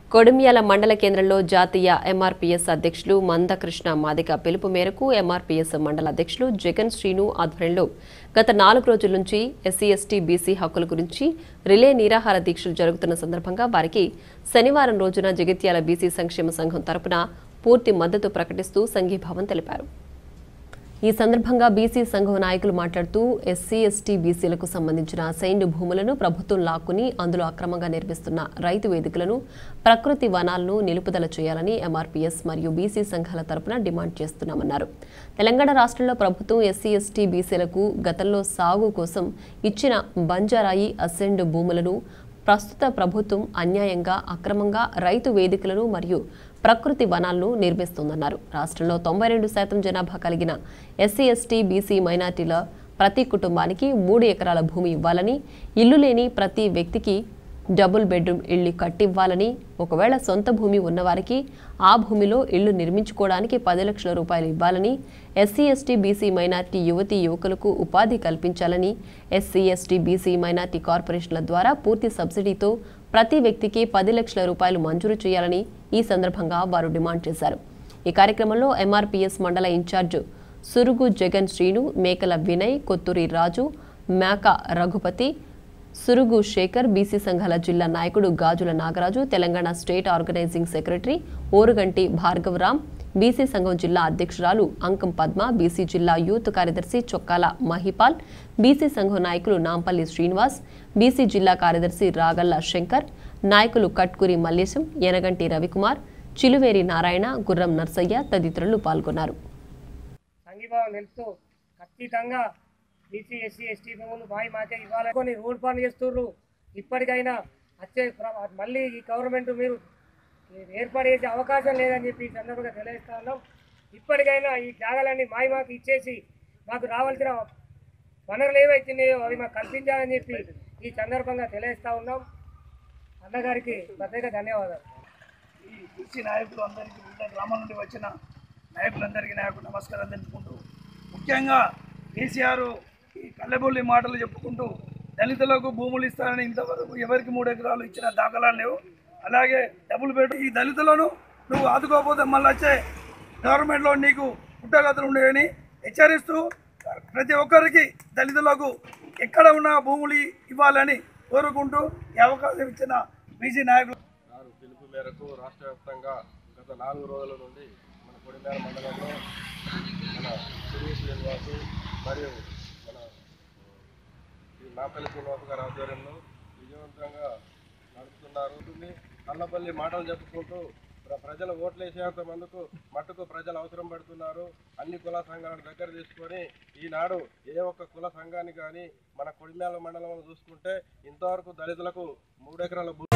కొడిమ్యాల మండల కేంద్రంలో జాతీయ ఎంఆర్పీఎస్ అధ్యక్షులు మందకృష్ణ మాదిక పిలుపు మేరకు ఎంఆర్పీఎస్ మండల అధ్యక్షులు జగన్ శ్రీను ఆధ్వర్యంలో గత నాలుగు రోజుల నుంచి ఎస్సీ ఎస్టీ బీసీ హక్కుల గురించి రిలే నిరాహార దీక్షలు జరుగుతున్న సందర్భంగా వారికి శనివారం రోజున జగిత్యాల బీసీ సంక్షేమ సంఘం తరపున పూర్తి మద్దతు ప్రకటిస్తూ సంఘీభావం తెలిపారు ఈ సందర్భంగా బీసీ సంఘం నాయకులు మాట్లాడుతూ ఎస్సీ ఎస్టీ బీసీలకు సంబంధించిన సైన్య భూములను ప్రభుత్వం లాక్కుని అందులో అక్రమంగా నిర్మిస్తున్న రైతు వేదికలను ప్రకృతి వనాలను నిలుపుదల చేయాలని ఎంఆర్పీఎస్ మరియు బీసీ సంఘాల తరపున డిమాండ్ చేస్తున్నామన్నారు తెలంగాణ రాష్ట్రంలో ప్రభుత్వం ఎస్సీ ఎస్టీ బీసీలకు గతంలో సాగు కోసం ఇచ్చిన బంజారాయి అసెండ్ భూములను ప్రస్తుత ప్రభుత్వం అన్యాయంగా అక్రమంగా రైతు వేదికలను మరియు ప్రకృతి వనాలను నిర్మిస్తోందన్నారు రాష్ట్రంలో తొంభై రెండు శాతం జనాభా కలిగిన ఎస్సీ ఎస్టీ బీసీ మైనార్టీల ప్రతి కుటుంబానికి మూడు ఎకరాల భూమి ఇవ్వాలని ఇల్లు లేని ప్రతి వ్యక్తికి డబుల్ బెడ్రూమ్ ఇళ్లు కట్టివ్వాలని ఒకవేళ సొంత భూమి ఉన్నవారికి ఆ భూమిలో ఇళ్లు నిర్మించుకోవడానికి పది లక్షల రూపాయలు ఇవ్వాలని ఎస్సీ ఎస్టీ బీసీ మైనార్టీ యువతీ యువకులకు ఉపాధి కల్పించాలని ఎస్సీ ఎస్టీ బీసీ మైనార్టీ కార్పొరేషన్ల ద్వారా పూర్తి సబ్సిడీతో ప్రతి వ్యక్తికి పది లక్షల రూపాయలు మంజూరు చేయాలని ఈ సందర్భంగా వారు డిమాండ్ చేశారు ఈ కార్యక్రమంలో ఎంఆర్పీఎస్ మండల ఇన్ఛార్జ్ సురుగు జగన్ శ్రీను మేకల వినయ్ కొత్తూరి రాజు మేక రఘుపతి సురుగు శేఖర్ బీసీ సంఘాల జిల్లా నాయకుడు Gajula Nagaraju Telangana state organizing secretary Oruganti Bhargavaram BC సంఘం జిల్లా అధ్యక్షురాలు అంకం పద్మ బీసీ జిల్లా యూత్ కార్యదర్శి చొక్కాల మహిపాల్ బీసీ సంఘం నాయకులు నాంపల్లి శ్రీనివాస్ బీసీ జిల్లా కార్యదర్శి రాగల్ల శంకర్ నాయకులు కట్కూరి మల్లేశం యనగంటి రవికుమార్ చిలువేరి నారాయణ గుర్రం నర్సయ్య తదితరులు పాల్గొన్నారు సంఘీభావం తెలుపుతూ ఖచ్చితంగా బీసీ ఎస్సీ ఎస్టీ భూములు బాయి మాకే ఇవ్వాలి కొన్ని రోడ్ పనులు చేస్తుర్రు ఇప్పటికైనా వచ్చే ప్ర- మళ్ళీ ఈ గవర్నమెంట్ మీరు ఏర్పాటు చేసే అవకాశం లేదని చెప్పి ఈ సందర్భంగా తెలియజేస్తా ఉన్నాం ఇప్పటికైనా ఈ జాగాలన్నీ మాయి మాకు ఇచ్చేసి మాకు రావాల్సిన వనరులు ఏవైతున్నాయో అవి మాకు కల్పించాలని చెప్పి ఈ సందర్భంగా తెలియజేస్తా ఉన్నాం అన్నగారికి ప్రత్యేక ధన్యవాదాలు ఈ కృషి నాయకులు అందరికీ వివిధ గ్రామాల నుండి వచ్చిన నాయకులందరికీ నాయకులు నమస్కారం తెలుపుకుంటూ ముఖ్యంగా కేసీఆర్ ఈ కల్లెబొల్లి మాటలు చెప్పుకుంటూ దళితులకు భూములు ఇస్తారని ఇంతవరకు ఎవరికి మూడు ఎకరాలు ఇచ్చిన దాఖలాలు లేవు అలాగే డబుల్ బెడ్ ఈ దళితులను నువ్వు ఆదుకోకపోతే మళ్ళీ వచ్చే గవర్నమెంట్లో నీకు పుట్టగతులు ఉండేవని హెచ్చరిస్తూ ప్రతి ఒక్కరికి దళితులకు ఎక్కడ ఉన్న భూములు ఇవ్వాలని కోరుకుంటూ ఈ అవకాశం ఇచ్చిన బీసీ నాయకులు వారు పిలుపు మేరకు రాష్ట్ర వ్యాప్తంగా గత నాలుగు రోజుల నుండి మన కొడిమేర మండలంలో మన శ్రీ శ్రీనివాసు మరియు మన ఈ నాపల్లి శ్రీనివాసు గారి ఆధ్వర్యంలో విజయవంతంగా నడుపుతున్నారు ఉంటుంది కల్లపల్లి మాటలు చెప్పుకుంటూ ప్ర- ప్రజల ఓట్లు వేసేంత మందుకు మట్టుకు ప్రజలు అవసరం పడుతున్నారు అన్ని కుల సంఘాలను దగ్గర తీసుకొని ఈనాడు ఏ ఒక్క కుల సంఘాన్ని కానీ మన కొడిమేల మండలంలో చూసుకుంటే ఇంతవరకు దళితులకు మూడు ఎకరాల భూ